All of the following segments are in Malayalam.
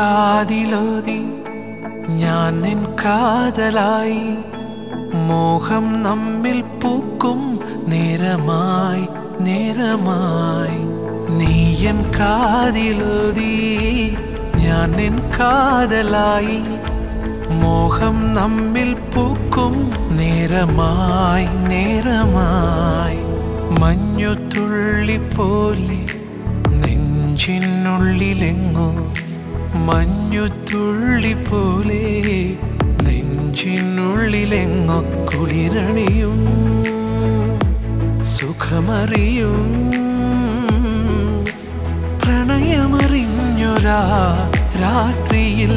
കാതിലോതി ഞാൻ നിൻ കാതലായി മോഹം നമ്മിൽ പൂക്കും നേരമായി നേരമായി നീയൻ കാതിലോതി ഞാൻ നിൻ കാതലായി മോഹം നമ്മിൽ പൂക്കും നേരമായി നേരമായി മഞ്ഞുതുള്ളി പോലെ നെഞ്ചിനുള്ളിലെങ്ങോ മഞ്ഞുതുള്ളി പോലെ നെഞ്ചിനുള്ളിലെങ്ങോ കുളിരണിയും സുഖമറിയും പ്രണയമറിഞ്ഞൊരാ രാത്രിയിൽ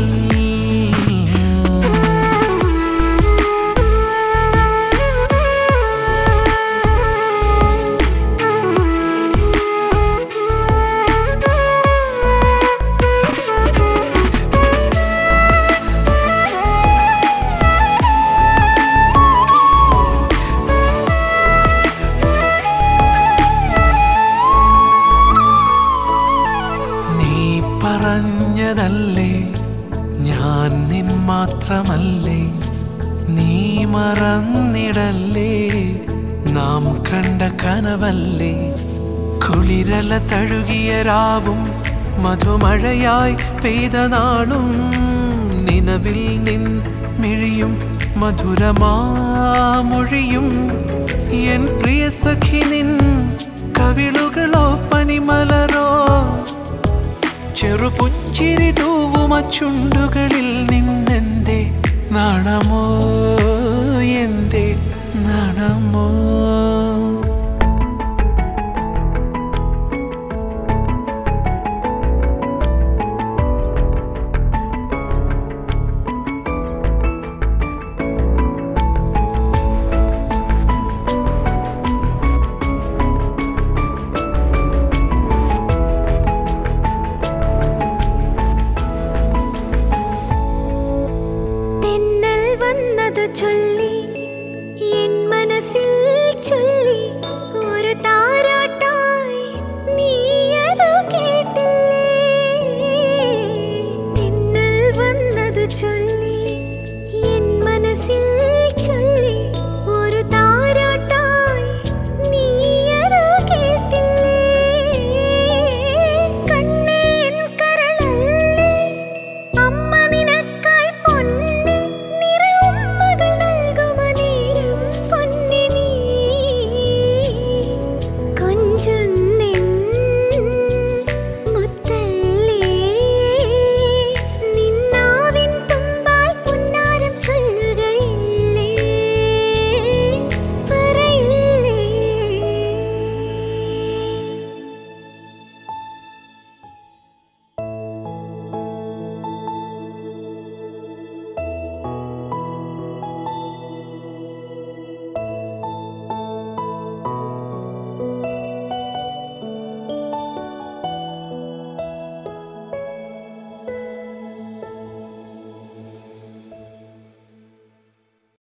നീ പറഞ്ഞതല്ലേ ഞാൻ നിൻ മാത്രമല്ലേ നീ മറന്നിടല്ലേ നാം കണ്ട കനവല്ലേ കുളിരല തഴുകിയ രാവും മധുമഴയായി പെയ്ത നാളും നിലവിൽ നിൻ മിഴിയും മധുരമാമൊഴിയും എൻ പ്രിയ സഖി നിൻ കവിളുകളോ പനിമലരോ ചെറുപുഞ്ചിരി തൂവുമ ചുണ്ടുകളിൽ നിന്നെന്തേ നാണമോ എന്തേ നാണമോ